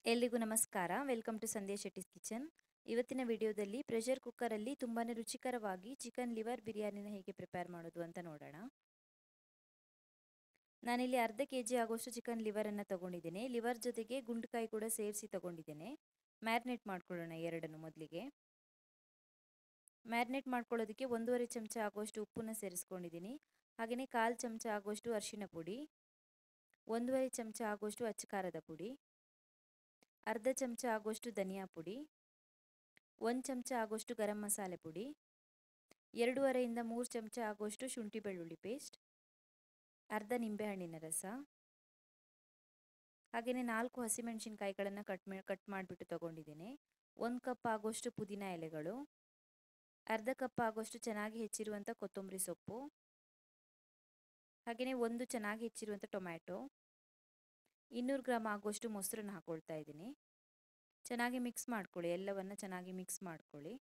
ಎಲ್ರಿಗೂ ನಮಸ್ಕಾರ welcome to Sandhya Shetty's kitchen ಇವತ್ತಿನ ವಿಡಿಯೋದಲ್ಲಿ ಪ್ರೆಷರ್ ಕುಕ್ಕರಲ್ಲಿ ತುಂಬಾ ರುಚಿಕರವಾಗಿ ಚಿಕನ್ ಲಿವರ್ ಬಿರಿಯಾನಿನ ಹೇಗೆ ಪ್ರಿಪೇರ್ ಮಾಡೋದು ಅಂತ ನೋಡೋಣ ನಾನಿಲ್ಲಿ ಅರ್ಧ ಕೆ ಜಿ ಆಗೋಷ್ಟು ಚಿಕನ್ ಲಿವರನ್ನು ತೊಗೊಂಡಿದ್ದೇನೆ ಲಿವರ್ ಜೊತೆಗೆ ಗುಂಡುಕಾಯಿ ಕೂಡ ಸೇರಿಸಿ ತೊಗೊಂಡಿದ್ದೇನೆ ಮ್ಯಾರಿನೇಟ್ ಮಾಡ್ಕೊಳ್ಳೋಣ ಎರಡನ್ನು ಮೊದಲಿಗೆ ಮ್ಯಾರಿನೇಟ್ ಮಾಡ್ಕೊಳ್ಳೋದಕ್ಕೆ ಒಂದೂವರೆ ಚಮಚ ಆಗುವಷ್ಟು ಉಪ್ಪನ್ನು ಸೇರಿಸ್ಕೊಂಡಿದ್ದೀನಿ ಹಾಗೆಯೇ ಕಾಲು ಚಮಚ ಆಗುವಷ್ಟು ಅರಿಶಿನ ಪುಡಿ ಒಂದೂವರೆ ಚಮಚ ಆಗುವಷ್ಟು ಅಚ್ಚ ಖಾರದ ಪುಡಿ ಅರ್ಧ ಚಮಚ ಆಗುವಷ್ಟು ಧನಿಯಾ ಪುಡಿ ಒಂದು ಚಮಚ ಆಗುವಷ್ಟು ಗರಂ ಮಸಾಲೆ ಪುಡಿ ಎರಡೂವರೆಯಿಂದ ಮೂರು ಚಮಚ ಆಗುವಷ್ಟು ಶುಂಠಿ ಬೆಳ್ಳುಳ್ಳಿ ಪೇಸ್ಟ್ ಅರ್ಧ ನಿಂಬೆಹಣ್ಣಿನ ರಸ ಹಾಗೆಯೇ ನಾಲ್ಕು ಹಸಿಮೆಣಸಿನ್ಕಾಯಿಗಳನ್ನು ಕಟ್ ಮಾ ಕಟ್ ಮಾಡಿಬಿಟ್ಟು ತೊಗೊಂಡಿದ್ದೇನೆ ಒಂದು ಕಪ್ ಆಗುವಷ್ಟು ಪುದೀನ ಎಲೆಗಳು ಅರ್ಧ ಕಪ್ ಆಗುವಷ್ಟು ಚೆನ್ನಾಗಿ ಹೆಚ್ಚಿರುವಂಥ ಕೊತ್ತಂಬರಿ ಸೊಪ್ಪು ಹಾಗೆಯೇ ಒಂದು ಚೆನ್ನಾಗಿ ಹೆಚ್ಚಿರುವಂಥ ಟೊಮ್ಯಾಟೊ ಇನ್ನೂರು ಗ್ರಾಮ್ ಆಗುವಷ್ಟು ಮೊಸರನ್ನ ಹಾಕೊಳ್ತಾ ಇದ್ದೀನಿ ಚೆನ್ನಾಗಿ ಮಿಕ್ಸ್ ಮಾಡ್ಕೊಳ್ಳಿ ಎಲ್ಲವನ್ನು ಚೆನ್ನಾಗಿ ಮಿಕ್ಸ್ ಮಾಡ್ಕೊಳ್ಳಿ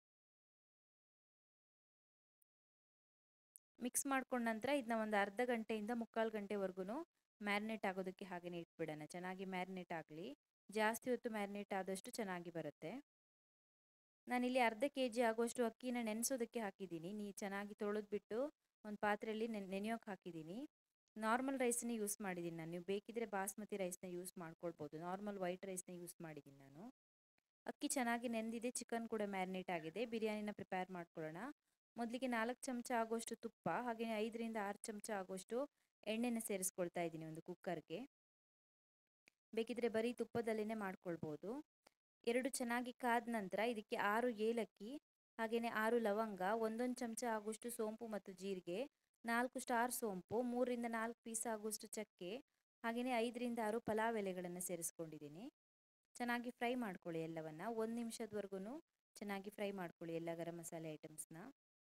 ಮಿಕ್ಸ್ ಮಾಡ್ಕೊಂಡ ನಂತರ ಇದನ್ನ ಒಂದು ಅರ್ಧ ಗಂಟೆಯಿಂದ ಮುಕ್ಕಾಲು ಗಂಟೆವರೆಗೂ ಮ್ಯಾರಿನೇಟ್ ಆಗೋದಕ್ಕೆ ಹಾಗೆಯೇ ಇಟ್ಬಿಡೋಣ ಚೆನ್ನಾಗಿ ಮ್ಯಾರಿನೇಟ್ ಆಗಲಿ ಜಾಸ್ತಿ ಹೊತ್ತು ಮ್ಯಾರಿನೇಟ್ ಆದಷ್ಟು ಚೆನ್ನಾಗಿ ಬರುತ್ತೆ ನಾನಿಲ್ಲಿ ಅರ್ಧ ಕೆ ಜಿ ಆಗುವಷ್ಟು ಅಕ್ಕಿನ ನೆನೆಸೋದಕ್ಕೆ ಹಾಕಿದ್ದೀನಿ ನೀ ಚೆನ್ನಾಗಿ ತೊಳೆದ್ಬಿಟ್ಟು ಒಂದು ಪಾತ್ರೆಯಲ್ಲಿ ನೆನೆ ನೆನೆಯೋಕೆ ಹಾಕಿದ್ದೀನಿ ನಾರ್ಮಲ್ ರೈಸನ್ನೇ ಯೂಸ್ ಮಾಡಿದ್ದೀನಿ ನಾನು ನೀವು ಬೇಕಿದ್ರೆ ಬಾಸ್ಮತಿ ರೈಸ್ನ ಯೂಸ್ ಮಾಡ್ಕೊಳ್ಬೋದು ನಾರ್ಮಲ್ ವೈಟ್ ರೈಸ್ನ ಯೂಸ್ ಮಾಡಿದ್ದೀನಿ ನಾನು ಅಕ್ಕಿ ಚೆನ್ನಾಗಿ ನೆಂದಿದೆ ಚಿಕನ್ ಕೂಡ ಮ್ಯಾರಿನೇಟ್ ಆಗಿದೆ ಬಿರಿಯಾನಿನ ಪ್ರಿಪೇರ್ ಮಾಡ್ಕೊಳ್ಳೋಣ ಮೊದಲಿಗೆ ನಾಲ್ಕು ಚಮಚ ಆಗುವಷ್ಟು ತುಪ್ಪ ಹಾಗೆಯೇ ಐದರಿಂದ ಆರು ಚಮಚ ಆಗುವಷ್ಟು ಎಣ್ಣೆನ ಸೇರಿಸ್ಕೊಳ್ತಾ ಇದ್ದೀನಿ ಒಂದು ಕುಕ್ಕರ್ಗೆ ಬೇಕಿದ್ರೆ ಬರೀ ತುಪ್ಪದಲ್ಲೇ ಮಾಡ್ಕೊಳ್ಬೋದು ಎರಡು ಚೆನ್ನಾಗಿ ಕಾದ ನಂತರ ಇದಕ್ಕೆ ಆರು ಏಲಕ್ಕಿ ಹಾಗೆಯೇ ಆರು ಲವಂಗ ಒಂದೊಂದು ಚಮಚ ಆಗುವಷ್ಟು ಸೋಂಪು ಮತ್ತು ಜೀರಿಗೆ ನಾಲ್ಕು ಸ್ಟಾರ್ ಸೋಂಪು ಮೂರರಿಂದ ನಾಲ್ಕು ಪೀಸ್ ಆಗುವಷ್ಟು ಚಕ್ಕೆ ಹಾಗೆಯೇ ಐದರಿಂದ ಆರು ಪಲಾವ್ ಎಲೆಗಳನ್ನು ಸೇರಿಸ್ಕೊಂಡಿದ್ದೀನಿ ಚೆನ್ನಾಗಿ ಫ್ರೈ ಮಾಡ್ಕೊಳ್ಳಿ ಎಲ್ಲವನ್ನು ಒಂದು ನಿಮಿಷದವರೆಗೂ ಚೆನ್ನಾಗಿ ಫ್ರೈ ಮಾಡ್ಕೊಳ್ಳಿ ಎಲ್ಲ ಗರಂ ಮಸಾಲೆ ಐಟಮ್ಸ್ನ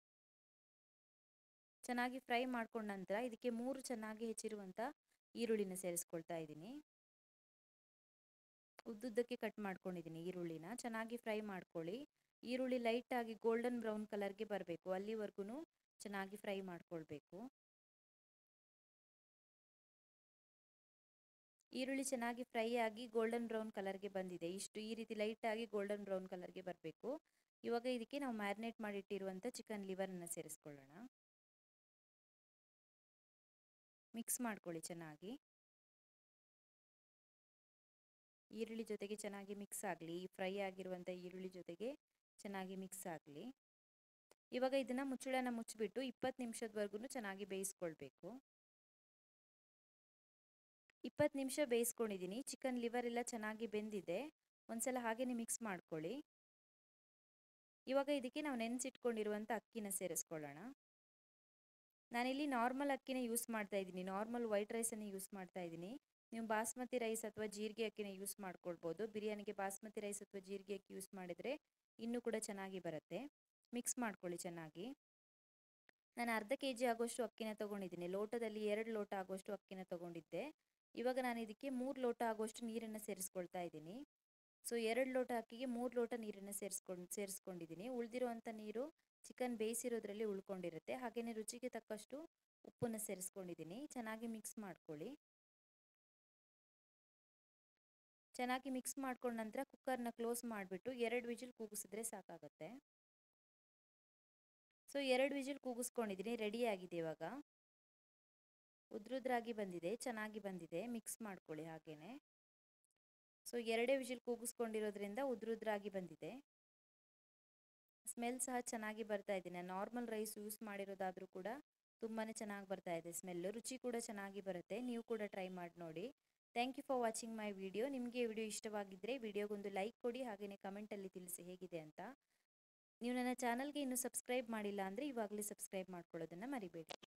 ಚೆನ್ನಾಗಿ ಫ್ರೈ ಮಾಡ್ಕೊಂಡ ನಂತರ ಇದಕ್ಕೆ ಮೂರು ಚೆನ್ನಾಗಿ ಹೆಚ್ಚಿರುವಂಥ ಈರುಳ್ಳಿನ ಸೇರಿಸ್ಕೊಳ್ತಾ ಇದ್ದೀನಿ ಉದ್ದುದ್ದಕ್ಕೆ ಕಟ್ ಮಾಡ್ಕೊಂಡಿದ್ದೀನಿ ಈರುಳ್ಳಿನ ಚೆನ್ನಾಗಿ ಫ್ರೈ ಮಾಡ್ಕೊಳ್ಳಿ ಈರುಳ್ಳಿ ಲೈಟಾಗಿ ಗೋಲ್ಡನ್ ಬ್ರೌನ್ ಕಲರ್ಗೆ ಬರಬೇಕು ಅಲ್ಲಿವರೆಗೂ ಚೆನ್ನಾಗಿ ಫ್ರೈ ಮಾಡ್ಕೊಳ್ಬೇಕು ಈರುಳ್ಳಿ ಚೆನ್ನಾಗಿ ಫ್ರೈ ಆಗಿ ಗೋಲ್ಡನ್ ಬ್ರೌನ್ ಕಲರ್ಗೆ ಬಂದಿದೆ ಇಷ್ಟು ಈ ರೀತಿ ಲೈಟಾಗಿ ಗೋಲ್ಡನ್ ಬ್ರೌನ್ ಕಲರ್ಗೆ ಬರಬೇಕು ಇವಾಗ ಇದಕ್ಕೆ ನಾವು ಮ್ಯಾರಿನೇಟ್ ಮಾಡಿಟ್ಟಿರುವಂಥ ಚಿಕನ್ ಲಿವರನ್ನು ಸೇರಿಸ್ಕೊಳ್ಳೋಣ ಮಿಕ್ಸ್ ಮಾಡ್ಕೊಳ್ಳಿ ಚೆನ್ನಾಗಿ ಈರುಳ್ಳಿ ಜೊತೆಗೆ ಚೆನ್ನಾಗಿ ಮಿಕ್ಸ್ ಆಗಲಿ ಫ್ರೈ ಆಗಿರುವಂಥ ಈರುಳ್ಳಿ ಜೊತೆಗೆ ಚೆನ್ನಾಗಿ ಮಿಕ್ಸ್ ಆಗಲಿ ಇವಾಗ ಇದನ್ನು ಮುಚ್ಚಳನ ಮುಚ್ಚಿಬಿಟ್ಟು ಇಪ್ಪತ್ತು ನಿಮಿಷದವರೆಗೂ ಚೆನ್ನಾಗಿ ಬೇಯಿಸ್ಕೊಳ್ಬೇಕು ಇಪ್ಪತ್ತು ನಿಮಿಷ ಬೇಯಿಸ್ಕೊಂಡಿದ್ದೀನಿ ಚಿಕನ್ ಲಿವರ್ ಎಲ್ಲ ಚೆನ್ನಾಗಿ ಬೆಂದಿದೆ ಒಂದ್ಸಲ ಹಾಗೇನೆ ಮಿಕ್ಸ್ ಮಾಡ್ಕೊಳ್ಳಿ ಇವಾಗ ಇದಕ್ಕೆ ನಾವು ನೆನೆಸಿಟ್ಕೊಂಡಿರುವಂಥ ಅಕ್ಕಿನ ಸೇರಿಸ್ಕೊಳ್ಳೋಣ ನಾನಿಲ್ಲಿ ನಾರ್ಮಲ್ ಅಕ್ಕಿನ ಯೂಸ್ ಮಾಡ್ತಾ ಇದ್ದೀನಿ ನಾರ್ಮಲ್ ವೈಟ್ ರೈಸನ್ನು ಯೂಸ್ ಮಾಡ್ತಾ ಇದ್ದೀನಿ ನೀವು ಬಾಸ್ಮತಿ ರೈಸ್ ಅಥವಾ ಜೀರಿಗೆ ಅಕ್ಕಿನ ಯೂಸ್ ಮಾಡ್ಕೊಳ್ಬೋದು ಬಿರಿಯಾನಿಗೆ ಬಾಸ್ಮತಿ ರೈಸ್ ಅಥವಾ ಜೀರಿಗೆ ಅಕ್ಕಿ ಯೂಸ್ ಮಾಡಿದರೆ ಇನ್ನೂ ಕೂಡ ಚೆನ್ನಾಗಿ ಬರುತ್ತೆ ಮಿಕ್ಸ್ ಮಾಡ್ಕೊಳ್ಳಿ ಚೆನ್ನಾಗಿ ನಾನು ಅರ್ಧ ಕೆ ಜಿ ಆಗೋಷ್ಟು ಅಕ್ಕಿನ ತೊಗೊಂಡಿದ್ದೀನಿ ಲೋಟದಲ್ಲಿ ಎರಡು ಲೋಟ ಆಗೋಷ್ಟು ಅಕ್ಕಿನ ತೊಗೊಂಡಿದ್ದೆ ಇವಾಗ ನಾನು ಇದಕ್ಕೆ ಮೂರು ಲೋಟ ಆಗುವಷ್ಟು ನೀರನ್ನು ಸೇರಿಸ್ಕೊಳ್ತಾ ಇದ್ದೀನಿ ಸೊ ಎರಡು ಲೋಟ ಅಕ್ಕಿಗೆ ಮೂರು ಲೋಟ ನೀರನ್ನು ಸೇರಿಸ್ಕೊಂಡು ಸೇರಿಸ್ಕೊಂಡಿದ್ದೀನಿ ಉಳಿದಿರುವಂಥ ನೀರು ಚಿಕನ್ ಬೇಯಿಸಿರೋದ್ರಲ್ಲಿ ಉಳ್ಕೊಂಡಿರುತ್ತೆ ಹಾಗೆಯೇ ರುಚಿಗೆ ತಕ್ಕಷ್ಟು ಉಪ್ಪನ್ನು ಸೇರಿಸ್ಕೊಂಡಿದ್ದೀನಿ ಚೆನ್ನಾಗಿ ಮಿಕ್ಸ್ ಮಾಡ್ಕೊಳ್ಳಿ ಚೆನ್ನಾಗಿ ಮಿಕ್ಸ್ ಮಾಡ್ಕೊಂಡ ನಂತರ ಕುಕ್ಕರ್ನ ಕ್ಲೋಸ್ ಮಾಡಿಬಿಟ್ಟು ಎರಡು ವಿಜಿಲ್ ಕೂಗಿಸಿದ್ರೆ ಸಾಕಾಗುತ್ತೆ ಸೊ ಎರಡು ವಿಜಿಲ್ ಕೂಗಿಸ್ಕೊಂಡಿದ್ದೀನಿ ರೆಡಿಯಾಗಿದೆ ಇವಾಗ ಉದ್ರುದ್ರಾಗಿ ಬಂದಿದೆ ಚೆನ್ನಾಗಿ ಬಂದಿದೆ ಮಿಕ್ಸ್ ಮಾಡ್ಕೊಳ್ಳಿ ಹಾಗೇನೆ ಸೊ ಎರಡೇ ವಿಜಿಲ್ ಕೂಗಿಸ್ಕೊಂಡಿರೋದ್ರಿಂದ ಉದ್ರುದ್ರಾಗಿ ಬಂದಿದೆ ಸ್ಮೆಲ್ ಸಹ ಚೆನ್ನಾಗಿ ಬರ್ತಾ ಇದೆ ನಾನು ನಾರ್ಮಲ್ ರೈಸ್ ಯೂಸ್ ಮಾಡಿರೋದಾದರೂ ಕೂಡ ತುಂಬಾ ಚೆನ್ನಾಗಿ ಬರ್ತಾ ಇದೆ ಸ್ಮೆಲ್ಲು ರುಚಿ ಕೂಡ ಚೆನ್ನಾಗಿ ಬರುತ್ತೆ ನೀವು ಕೂಡ ಟ್ರೈ ಮಾಡಿ ನೋಡಿ thank you for watching my video ನಿಮಗೆ ವಿಡಿಯೋ ಇಷ್ಟವಾಗಿದ್ದರೆ ವಿಡಿಯೋಗೊಂದು ಲೈಕ್ ಕೊಡಿ ಹಾಗೆಯೇ ಕಮೆಂಟಲ್ಲಿ ತಿಳಿಸಿ ಹೇಗಿದೆ ಅಂತ ನೀವು ನನ್ನ ಚಾನಲ್ಗೆ ಇನ್ನೂ ಸಬ್ಸ್ಕ್ರೈಬ್ ಮಾಡಿಲ್ಲ ಅಂದರೆ ಇವಾಗಲೇ ಸಬ್ಸ್ಕ್ರೈಬ್ ಮಾಡ್ಕೊಳ್ಳೋದನ್ನು ಮರಿಬೇಡಿ